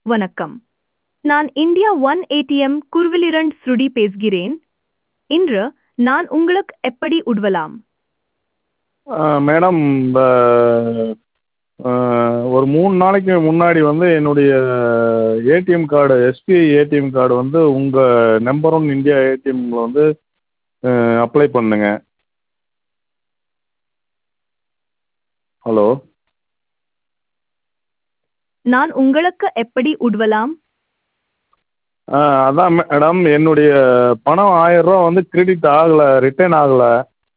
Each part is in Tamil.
வணக்கம் நான் இந்தியா ஒன் ஏடிஎம் குருவிலிரண்ட் ஸ்ருடி பேசுகிறேன் இன்று நான் உங்களுக்கு எப்படி உதவலாம் மேடம் இந்த ஒரு மூணு நாளைக்கு முன்னாடி வந்து என்னுடைய ATM card SBI ATM card வந்து உங்கள் நம்பர் ஒன் இந்தியா ஏடிஎம்மில் வந்து அப்ளை பண்ணேங்க ஹலோ நான் உங்களுக்கு எப்படி உதவலாம் ஆ அதான் மேடம் என்னுடைய பணம் ஆயிரரூவா வந்து கிரெடிட் ஆகலை ரிட்டர்ன் ஆகலை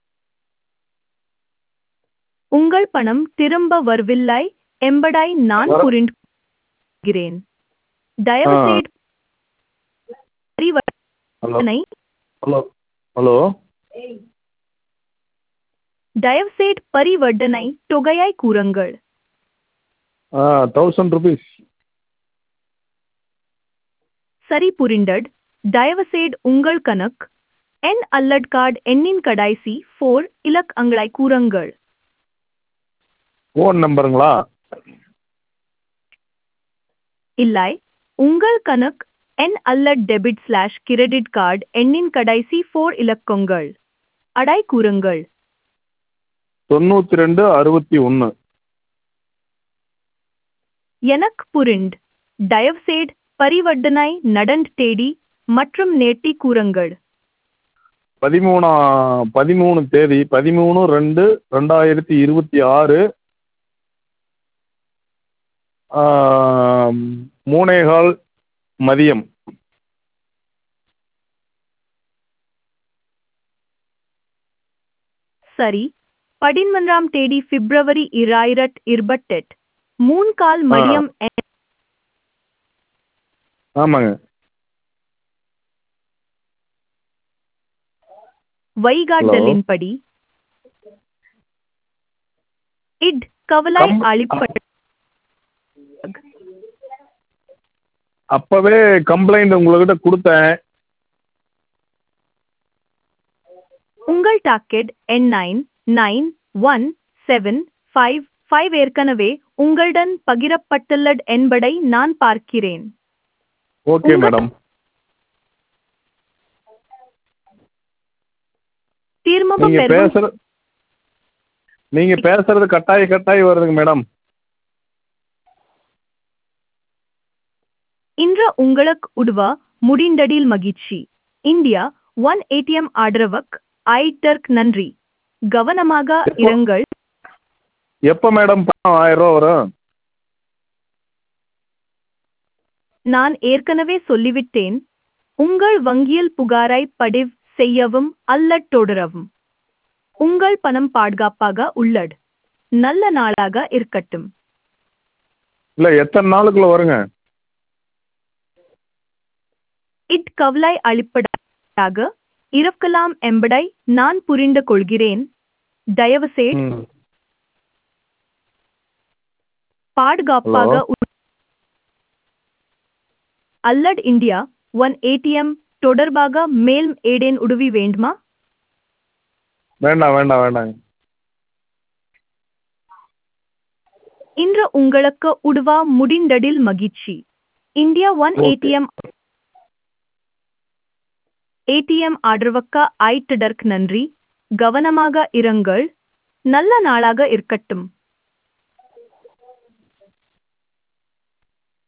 உங்கள் பணம் திரும்ப வரவில்லை என்பதை நான் வர- புரிந்து கொள்கிறேன் ஆ தயவுசெய்து ஹலோ பரிவர்த்தனை ஹலோ ஹலோ தயவுசெய்து பரிவர்த்தனை தொகையை கூறுங்கள் ஆ தௌசண்ட் ருபீஸ் சரி புரிந்தது தயவுசெய்து உங்கள் கணக்கு என் அல்லட் கார்டு எண்ணின் கடைசி ஃபோர் இலக்கங்களை கூறுங்கள் ஃபோன் நம்பருங்களா இல்லை உங்கள் கணக்கு என் அல்லட் டெபிட் ஸ்லாஷ் கிரெடிட் கார்டு எண்ணின் கடைசி ஃபோர் இலக்கங்கள் அடை கூறுங்கள் தொண்ணூற்றி ரெண்டு அறுபத்தி ஒன்று எனக்கு புரிந்து தயவுசெய்து பரிவர்த்தனை நடந்து தேதி மற்றும் நேர்த்தி கூறுங்கள் பதிமூணா பதிமூணு தேதி பதிமூணு ரெண்டு ரெண்டாயிரத்தி இருபத்தி ஆறு மூணேகால் மதியம் சரி பதிமூன்றாம் தேதி பிப்ரவரி இராயிரத் இருபத்தெட்டு மூணு கால் ஆ மதியம் எ- ஆமாங்க ஹலோ வழிகாட்டலின்படி இட் கவலாய் கம் அளிப்பட் அப்போவே கம்ப்ளைண்ட் உங்கள்கிட்ட கொடுத்தேன் உங்கள் டாக்கெட் எண் nine nine one seven five five ஏற்கனவே உங்களுடன் பகிரப்பட்டுள்ளது என்பதை நான் பார்க்கிறேன் ஓகே உங்கள் மேடம் தீர்மானம் நீங்கள் பெறும் பேசுகிற நீங்கள் பேசுகிறது கட்டாயி கட்டாயி வருதுங்க மேடம் இன்று உங்களுக்கு உதவ முடிந்ததில் மகிழ்ச்சி இந்தியா ஒன் ஏடிஎம் ஆதரவுக்கு ஆயிட்டர்க் நன்றி கவனமாக எப்போ இருங்கள் எப்போ மேடம் பணம் ஆயிரரூவா வரும் நான் ஏற்கனவே சொல்லிவிட்டேன் உங்கள் வங்கியில் புகாரை பதிவு செய்யவும் அல்லது தொடரவும் உங்கள் பணம் பாதுகாப்பாக உள்ளது நல்ல நாளாக இருக்கட்டும் இல்லை எத்தனை நாளுக்குள்ளே வருங்க இட் கவலை அளிப்பதாக இருக்கலாம் என்பதை நான் புரிந்து கொள்கிறேன் தயவுசெய்து ம் ஹலோ பாதுகாப்பாக உள்- அல்லட் இந்தியா ஒன் ஏடிஎம் தொடர்பாக மேல் ஏடேன் உதவி வேண்டுமா வேண்டாம் வேண்டாம் வேண்டாங்க இன்று உங்களுக்கு உதவ முடிந்ததில் மகிழ்ச்சி India one okay ATM ATM ஆதரவுக்கு ஆயிட்டதற்கு நன்றி கவனமாக இருங்கள் நல்ல நாளாக இருக்கட்டும்